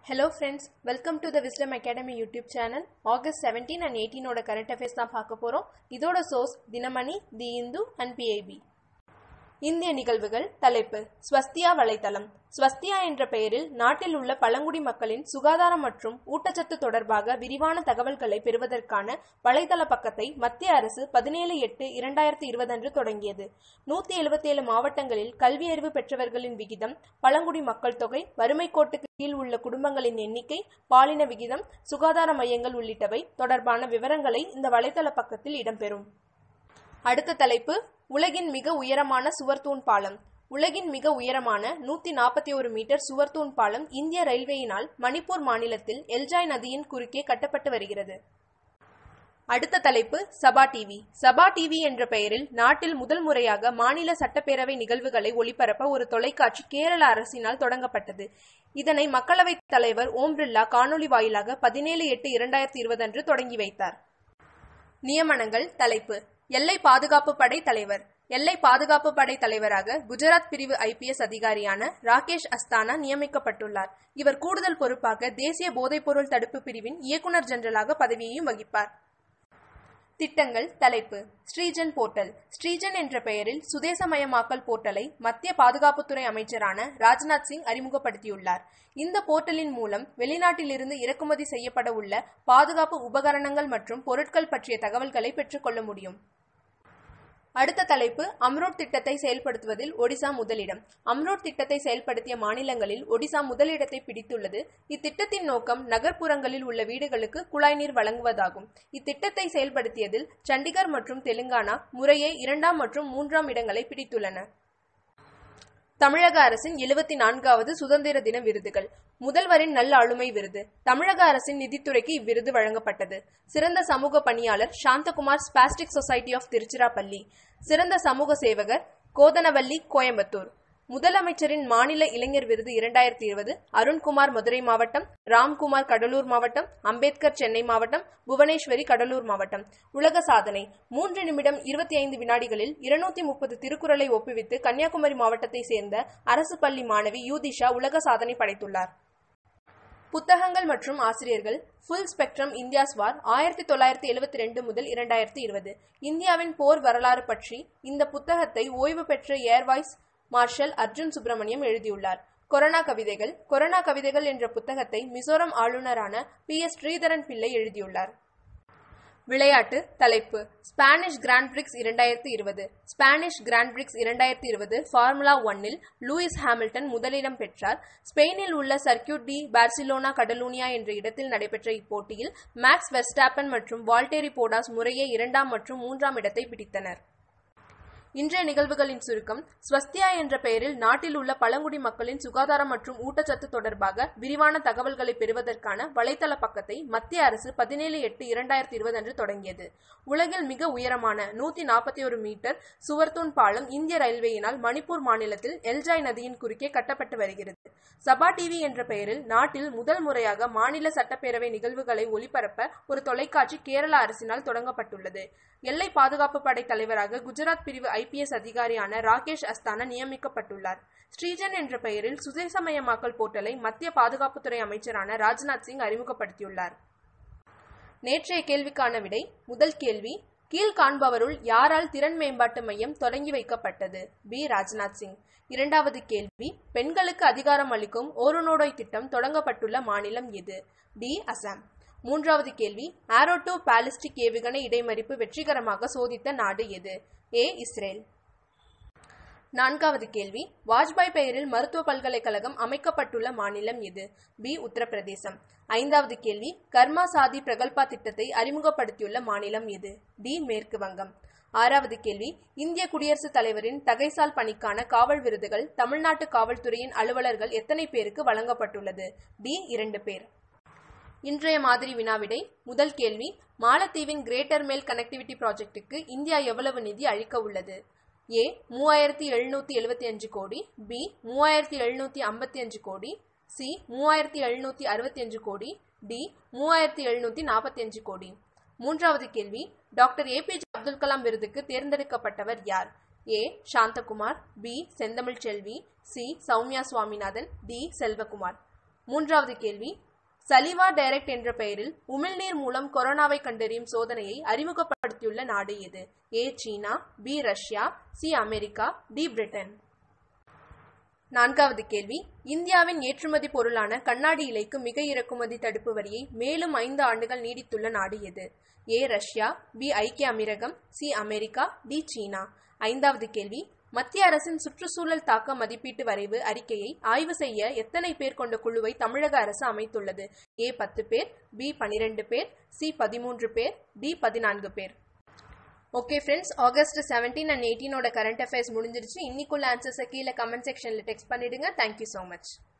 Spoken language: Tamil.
hello friends welcome to the Wisdom Academy YouTube channel August seventeen and எயிட்டீனோட கரண்ட் அஃபேர்ஸ் தான் பார்க்க போகிறோம் இதோட source Dinamani the Hindu and PIB இந்திய நிகழ்வுகள் தலைப்பு ஸ்வஸ்தியா வலைத்தளம் ஸ்வஸ்தியா என்ற பெயரில் நாட்டில் உள்ள பழங்குடி மக்களின் சுகாதாரம் மற்றும் ஊட்டச்சத்து தொடர்பாக விரிவான தகவல்களை பெறுவதற்கான வலைதள பக்கத்தை மத்திய அரசு பதினேழு எட்டு இரண்டாயிரத்தி இருபதன்று தொடங்கியது நூத்தி எழுபத்தேழு மாவட்டங்களில் கல்வி அறிவு பெற்றவர்களின் விகிதம் பழங்குடி மக்கள் தொகை வறுமை கோட்டுக்கு கீழ் உள்ள குடும்பங்களின் எண்ணிக்கை பாலின விகிதம் சுகாதார மையங்கள் உள்ளிட்டவை தொடர்பான விவரங்களை இந்த வலைதள பக்கத்தில் இடம்பெறும் அடுத்த தலைப்பு உலகின் மிக உயரமான சுவர்தூண் பாலம் உலகின் மிக உயரமான நூத்தி நாற்பத்தி ஒரு மீட்டர் சுவர்தூண் பாலம் இந்திய ரயில்வேயினால் மணிப்பூர் மாநிலத்தில் எல்ஜாய் நதியின் குறுக்கே கட்டப்பட்டு வருகிறது அடுத்த தலைப்பு சபா டிவி சபா டிவி என்ற பெயரில் நாட்டில் முதல் முறையாக மாநில சட்டப்பேரவை நிகழ்வுகளை ஒளிபரப்ப ஒரு தொலைக்காட்சி கேரள அரசினால் தொடங்கப்பட்டது இதனை மக்களவைத் தலைவர் ஓம் பிர்லா காணொலி வாயிலாக பதினேழு எட்டு இரண்டாயிரத்தி இருபது அன்று தொடங்கி வைத்தார் நியமனங்கள் தலைப்பு எல்லை பாதுகாப்பு படை தலைவர் எல்லை பாதுகாப்பு படை தலைவராக குஜராத் பிரிவு ஐபிஎஸ் அதிகாரியான ராகேஷ் அஸ்தானா நியமிக்கப்பட்டுள்ளார் இவர் கூடுதல் பொறுப்பாக தேசிய போதைப்பொருள் தடுப்பு பிரிவின் இயக்குநர் ஜெனரலாக பதவியையும் வகிப்பார் திட்டங்கள் தலைப்பு ஸ்ரீஜன் போர்ட்டல் ஸ்ரீஜன் என்ற பெயரில் சுதேசமயமாக்கல் போர்ட்டலை மத்திய பாதுகாப்புத்துறை அமைச்சரான ராஜ்நாத் சிங் அறிமுகப்படுத்தியுள்ளார் இந்த போர்ட்டலின் மூலம் வெளிநாட்டிலிருந்து இறக்குமதி செய்யப்பட உள்ள பாதுகாப்பு உபகரணங்கள் மற்றும் பொருட்கள் பற்றிய தகவல்களை பெற்றுக்கொள்ள முடியும் அடுத்த தலைப்பு அம்ரோட் திட்டத்தை செயல்படுத்துவதில் ஒடிசா முதலிடம் அம்ரோட் திட்டத்தை செயல்படுத்திய மாநிலங்களில் ஒடிசா முதலிடத்தை பிடித்துள்ளது இத்திட்டத்தின் நோக்கம் நகர்ப்புறங்களில் உள்ள வீடுகளுக்கு குழாய் நீர் வழங்குவதாகும் இத்திட்டத்தை செயல்படுத்தியதில் சண்டிகர் மற்றும் தெலுங்கானா முறையே இரண்டாம் மற்றும் மூன்றாம் இடங்களை பிடித்துள்ளன தமிழக அரசின் எழுபத்தி நான்காவது சுதந்திர தின விருதுகள் முதல்வரின் நல்ல ஆளுமை விருது தமிழக அரசின் நிதித்துறைக்கு இவ்விருது வழங்கப்பட்டது சிறந்த சமூக பணியாளர் Santhakumar spastic society of Tiruchirappalli சிறந்த சமூக சேவகர் கோதனவல்லி கோயம்புத்தூர் முதலமைச்சரின் மாநில இளைஞர் விருது இரண்டாயிரத்தி இருபது அருண்குமார் மதுரை மாவட்டம் ராம்குமார் கடலூர் மாவட்டம் அம்பேத்கர் சென்னை மாவட்டம் புவனேஸ்வரி கடலூர் மாவட்டம் உலக சாதனை மூன்று நிமிடம் இருபத்தி ஐந்து வினாடிகளில் இருநூத்தி முப்பது திருக்குறளை ஒப்புவித்து கன்னியாகுமரி மாவட்டத்தை சேர்ந்த அரசு பள்ளி மாணவி யூதிஷா உலக சாதனை படைத்துள்ளார் புத்தகங்கள் மற்றும் ஆசிரியர்கள் ஃபுல் ஸ்பெக்ட்ரம் இந்தியாஸ் வார் ஆயிரத்தி தொள்ளாயிரத்தி எழுபத்தி ரெண்டு முதல் இரண்டாயிரத்தி இருபது இந்தியாவின் போர் வரலாறு பற்றி இந்த புத்தகத்தை ஓய்வு பெற்ற ஏர்வாய்ஸ் மார்ஷல் அர்ஜுன் சுப்பிரமணியம் எழுதியுள்ளார் கொரோனா கவிதைகள் கொரோனா கவிதைகள் என்ற புத்தகத்தை மிசோரம் ஆளுநரான பி எஸ் ஸ்ரீதரன் பிள்ளை எழுதியுள்ளார் விளையாட்டு தலைப்பு ஸ்பானிஷ் கிராண்ட் பிரிக்ஸ் இரண்டாயிரத்தி இருபது ஸ்பானிஷ் கிராண்ட் பிரிக்ஸ் இரண்டாயிரத்தி இருபது ஃபார்முலா ஒன்னில் லூயிஸ் ஹாமில்டன் முதலிடம் பெற்றார் ஸ்பெயினில் உள்ள சர்க்கியூட் டி பார்சிலோனா கடலூனியா என்ற இடத்தில் நடைபெற்ற இப்போட்டியில் மேக்ஸ் வெஸ்டாப்பன் மற்றும் வால்டேரி போடாஸ் முறையே இரண்டாம் மற்றும் மூன்றாம் இடத்தை பிடித்தனர் இன்றைய நிகழ்வுகளின் சுருக்கம் ஸ்வஸ்தியா என்ற பெயரில் நாட்டில் உள்ள பழங்குடி மக்களின் சுகாதாரம் மற்றும் ஊட்டச்சத்து தொடர்பாக விரிவான தகவல்களை பெறுவதற்கான வலைத்தள பக்கத்தை மத்திய அரசு பதினேழு எட்டு இரண்டாயிரத்தி இருபது அன்று தொடங்கியது உலகில் மிக உயரமான நூத்தி நாற்பத்தி ஒரு மீட்டர் சுவர்தூண் பாலம் இந்திய ரயில்வேயினால் மணிப்பூர் மாநிலத்தில் எல்ஜாய் நதியின் குறுக்கே கட்டப்பட்டு வருகிறது சபா டிவி என்ற பெயரில் நாட்டில் முதல் முறையாக மாநில சட்டப்பேரவை நிகழ்வுகளை ஒளிபரப்ப ஒரு தொலைக்காட்சி கேரள அரசினால் தொடங்கப்பட்டுள்ளது எல்லை பாதுகாப்பு படை தலைவராக குஜராத் பிரிவு ஐபிஎஸ் அதிகாரியான ராகேஷ் அஸ்தானா நியமிக்கப்பட்டுள்ளார் ஸ்ரீஜன் என்ற பெயரில் சுதேசமயமாக்கல் போர்ட்டலை மத்திய பாதுகாப்புத்துறை அமைச்சரான ராஜ்நாத் சிங் அறிமுகப்படுத்தியுள்ளார் நேற்றைய கேள்விக்கான விடை முதல் கேள்வி கீழ் காண்பவருள் யாரால் திறன் மேம்பாட்டு மையம் தொடங்கி வைக்கப்பட்டது பி ராஜ்நாத் சிங் இரண்டாவது கேள்வி பெண்களுக்கு அதிகாரம் அளிக்கும் ஓருநோடோய் திட்டம் தொடங்கப்பட்டுள்ள மாநிலம் எது டி அசாம் மூன்றாவது கேள்வி ஆரோ டூ பாலிஸ்டிக் ஏவுகணை இடைமறிப்பு வெற்றிகரமாக சோதித்த நாடு எது ஏ இஸ்ரேல் நான்காவது கேள்வி வாஜ்பாய் பெயரில் மருத்துவ பல்கலைக்கழகம் அமைக்கப்பட்டுள்ள மாநிலம் எது பி உத்தரப்பிரதேசம் ஐந்தாவது கேள்வி கர்மா சாதி பிரகல்பா திட்டத்தை அறிமுகப்படுத்தியுள்ள மாநிலம் எது டி மேற்கு வங்கம் ஆறாவது கேள்வி இந்திய குடியரசுத் தலைவரின் தகைசால் பணிக்கான காவல் விருதுகள் தமிழ்நாட்டு காவல்துறையின் அலுவலர்கள் எத்தனை பேருக்கு வழங்கப்பட்டுள்ளது டி இரண்டு பேர் இன்றைய மாதிரி வினாவிடை முதல் கேள்வி மாலத்தீவின் கிரேட்டர் மேல் கனெக்டிவிட்டி ப்ராஜெக்டுக்கு இந்தியா எவ்வளவு நிதி அளிக்க உள்ளது ஏ மூவாயிரத்தி எழுநூத்தி எழுபத்தி அஞ்சு கோடி பி மூவாயிரத்தி எழுநூத்தி ஐம்பத்தி அஞ்சு கோடி சி மூவாயிரத்தி எழுநூத்தி அறுபத்தி அஞ்சு கோடி டி மூவாயிரத்தி எழுநூத்தி நாற்பத்தி அஞ்சு கோடி மூன்றாவது கேள்வி டாக்டர் ஏபிஜே அப்துல் கலாம் விருதுக்கு தேர்ந்தெடுக்கப்பட்டவர் யார் ஏ Santhakumar B Senthamizh Selvi C Soumya Swaminathan D Selvakumar மூன்றாவது கேள்வி சலிவா டைரக்ட் என்ற பெயரில் உமிழ்நீர் மூலம் கொரோனாவை கண்டறியும் சோதனையை அறிமுகப்படுத்தியுள்ள நாடு எது ஏ சீனா பி ரஷ்யா சி அமெரிக்கா டி பிரிட்டன் நான்காவது கேள்வி இந்தியாவின் ஏற்றுமதி பொருளான கண்ணாடி இலைக்கு மிக இறக்குமதி தடுப்பு வரியை மேலும் ஐந்து ஆண்டுகள் நீடித்துள்ள நாடு எது ஏ ரஷ்யா பி ஐக்கிய அமீரகம் சி அமெரிக்கா டி சீனா ஐந்தாவது கேள்வி மத்திய அரசின் சுற்றுச்சூழல் தாக்க மதிப்பீட்டு வரைவு அறிக்கையை ஆய்வு செய்ய எத்தனை பேர் கொண்ட குழுவை தமிழக அரசு அமைத்துள்ளது ஏ பத்து பேர் பி பனிரெண்டு பேர் சி பதிமூன்று பேர் டி பதினான்கு பேர் okay friends August seventeen and எயிட்டீனோட கரண்ட் அஃபேர்ஸ் முடிஞ்சிருச்சு இன்னைக்குள்ள ஆன்சர்ஸை கீழே கமெண்ட் செக்ஷனில் டெக்ஸ்ட் பண்ணிடுங்க தேங்க்யூ ஸோ மச்